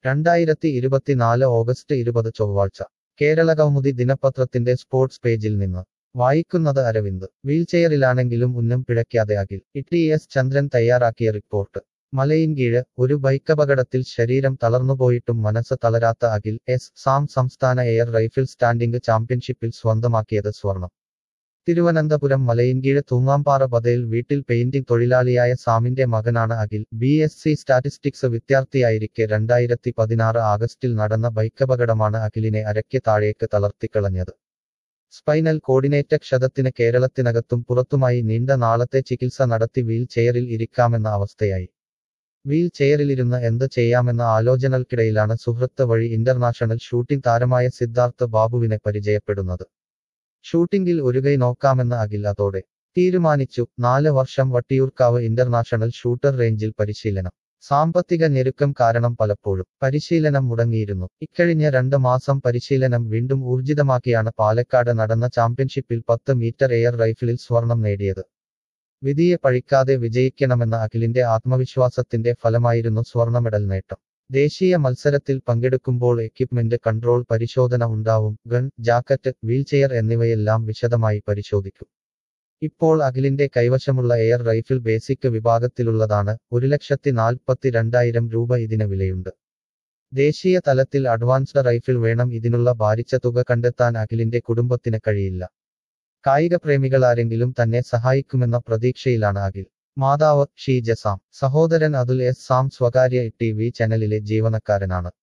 രണ്ടായിരത്തി ഇരുപത്തിനാല് ഓഗസ്റ്റ് ഇരുപത് ചൊവ്വാഴ്ച കേരള കൗമുദി ദിനപത്രത്തിന്റെ സ്പോർട്സ് പേജിൽ നിന്ന് വായിക്കുന്നത് അരവിന്ദ് വീൽചെയറിലാണെങ്കിലും ഉന്നം പിഴയ്ക്കാതെ അഖിൽ ഇ എസ് ചന്ദ്രൻ തയ്യാറാക്കിയ റിപ്പോർട്ട് മലയിൻകീഴ് ഒരു ബൈക്കപകടത്തിൽ ശരീരം തളർന്നുപോയിട്ടും മനസ്സ് തളരാത്ത അഖിൽ എസ് സാം സംസ്ഥാന എയർ റൈഫിൾ സ്റ്റാൻഡിംഗ് ചാമ്പ്യൻഷിപ്പിൽ സ്വന്തമാക്കിയത് സ്വർണം തിരുവനന്തപുരം മലയിൻകീഴ് തൂങ്ങാമ്പാറ ബദയിൽ വീട്ടിൽ പെയിന്റിംഗ് തൊഴിലാളിയായ സാമിന്റെ മകനാണ് Akhil B S C statistics വിദ്യാർത്ഥിയായിരിക്കെ രണ്ടായിരത്തി പതിനാറ് ആഗസ്റ്റിൽ നടന്ന ബൈക്കപകടമാണ് അഖിലിനെ അരയ്ക്ക് താഴേക്ക് തളർത്തിക്കളഞ്ഞത് സ്പൈനൽ കോർഡിനേറ്റ ക്ഷതത്തിന് കേരളത്തിനകത്തും പുറത്തുമായി നീണ്ട നാളത്തെ ചികിത്സ നടത്തി വീൽ ചെയറിൽ ഇരിക്കാമെന്ന അവസ്ഥയായി വീൽ ചെയറിലിരുന്ന് എന്ത് ചെയ്യാമെന്ന ആലോചനകൾക്കിടയിലാണ് സുഹൃത്ത് വഴി ഇന്റർനാഷണൽ ഷൂട്ടിംഗ് താരമായ സിദ്ധാർത്ഥ് ബാബുവിനെ പരിചയപ്പെടുന്നത് ഷൂട്ടിംഗിൽ ഒരു കൈ നോക്കാമെന്ന് അഖിൽ അതോടെ തീരുമാനിച്ചു നാല് വർഷം വട്ടിയൂർക്കാവ് ഇന്റർനാഷണൽ ഷൂട്ടർ റേഞ്ചിൽ പരിശീലനം സാമ്പത്തിക ഞെരുക്കം കാരണം പലപ്പോഴും പരിശീലനം മുടങ്ങിയിരുന്നു ഇക്കഴിഞ്ഞ രണ്ട് മാസം പരിശീലനം വീണ്ടും ഊർജിതമാക്കിയാണ് പാലക്കാട് നടന്ന ചാമ്പ്യൻഷിപ്പിൽ പത്ത് മീറ്റർ എയർ റൈഫിളിൽ സ്വർണം നേടിയത് വിധിയെ പഴിക്കാതെ വിജയിക്കണമെന്ന അഖിലിന്റെ ആത്മവിശ്വാസത്തിന്റെ ഫലമായിരുന്നു സ്വർണ്ണ മെഡൽ നേട്ടം ദേശീയ മത്സരത്തിൽ പങ്കെടുക്കുമ്പോൾ എക്യുപ്മെന്റ് കൺട്രോൾ പരിശോധന ഉണ്ടാവും ഗൺ ജാക്കറ്റ് വീൽചെയർ എന്നിവയെല്ലാം വിശദമായി പരിശോധിക്കും ഇപ്പോൾ അഖിലിന്റെ കൈവശമുള്ള എയർ റൈഫിൾ ബേസിക് വിഭാഗത്തിലുള്ളതാണ് ഒരു ലക്ഷത്തി നാൽപ്പത്തി രണ്ടായിരം രൂപ ഇതിന് വിലയുണ്ട് ദേശീയ തലത്തിൽ അഡ്വാൻസ്ഡ് റൈഫിൾ വേണം ഇതിനുള്ള ഭാരിച്ച തുക കണ്ടെത്താൻ അഖിലിന്റെ കുടുംബത്തിന് കഴിയില്ല കായിക പ്രേമികളാരെങ്കിലും തന്നെ സഹായിക്കുമെന്ന പ്രതീക്ഷയിലാണ് അഖിൽ മാതാവ് ഷീജ സാം സഹോദരൻ അതുൽ എസ് സാം സ്വകാര്യ ടി വി ചാനലിലെ ജീവനക്കാരനാണ്